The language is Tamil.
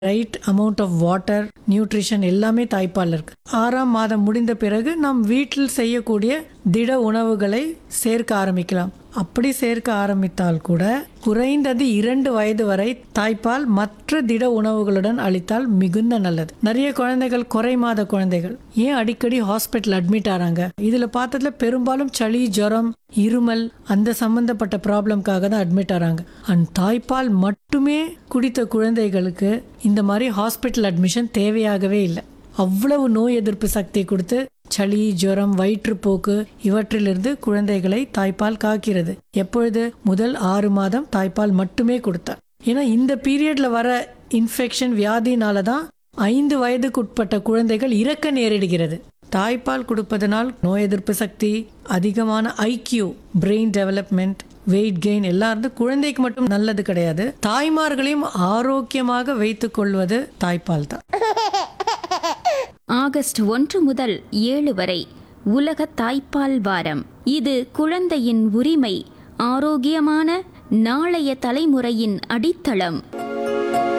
right amount of water nutrition எல்லாமே தாய்ப்பால் இருக்கு ஆறாம் மாதம் முடிந்த பிறகு நாம் வீட்டில் செய்யக்கூடிய திட உணவுகளை சேர்க்க ஆரம்பிக்கலாம் அப்படி சேர்க்க ஆரம்பித்தால் கூட குறைந்தது இரண்டு வயது வரை தாய்ப்பால் மற்ற திட உணவுகளுடன் அளித்தால் மிகுந்த நல்லது நிறைய குழந்தைகள் குறை மாத குழந்தைகள் ஏன் அடிக்கடி ஹாஸ்பிட்டல் அட்மிட் ஆறாங்க இதுல பார்த்ததுல பெரும்பாலும் சளி ஜுரம் இருமல் அந்த சம்பந்தப்பட்ட ப்ராப்ளம்காக தான் அட்மிட் ஆறாங்க அண்ட் தாய்ப்பால் மட்டுமே குடித்த குழந்தைகளுக்கு இந்த மாதிரி ஹாஸ்பிட்டல் அட்மிஷன் தேவையாகவே இல்லை அவ்வளவு நோய் எதிர்ப்பு சக்தி கொடுத்து சளி ஜுரம் வயிற்றுப்போக்கு இவற்றிலிருந்து குழந்தைகளை தாய்ப்பால் காக்கிறது எப்பொழுது முதல் ஆறு மாதம் தாய்ப்பால் மட்டுமே கொடுத்தார் ஏன்னா இந்த பீரியட்ல வர இன்ஃபெக்ஷன் வியாதினால தான் ஐந்து வயதுக்குட்பட்ட குழந்தைகள் இறக்க நேரிடுகிறது தாய்ப்பால் கொடுப்பதனால் நோய் எதிர்ப்பு சக்தி அதிகமான IQ brain development weight gain எல்லாம் இருந்து குழந்தைக்கு மட்டும் நல்லது கிடையாது தாய்மார்களையும் ஆரோக்கியமாக வைத்துக் கொள்வது தாய்ப்பால் தான் ஆகஸ்ட் ஒன்று முதல் ஏழு வரை உலக தாய்ப்பால் வாரம் இது குழந்தையின் உரிமை ஆரோக்கியமான நாளைய தலைமுறையின் அடித்தளம்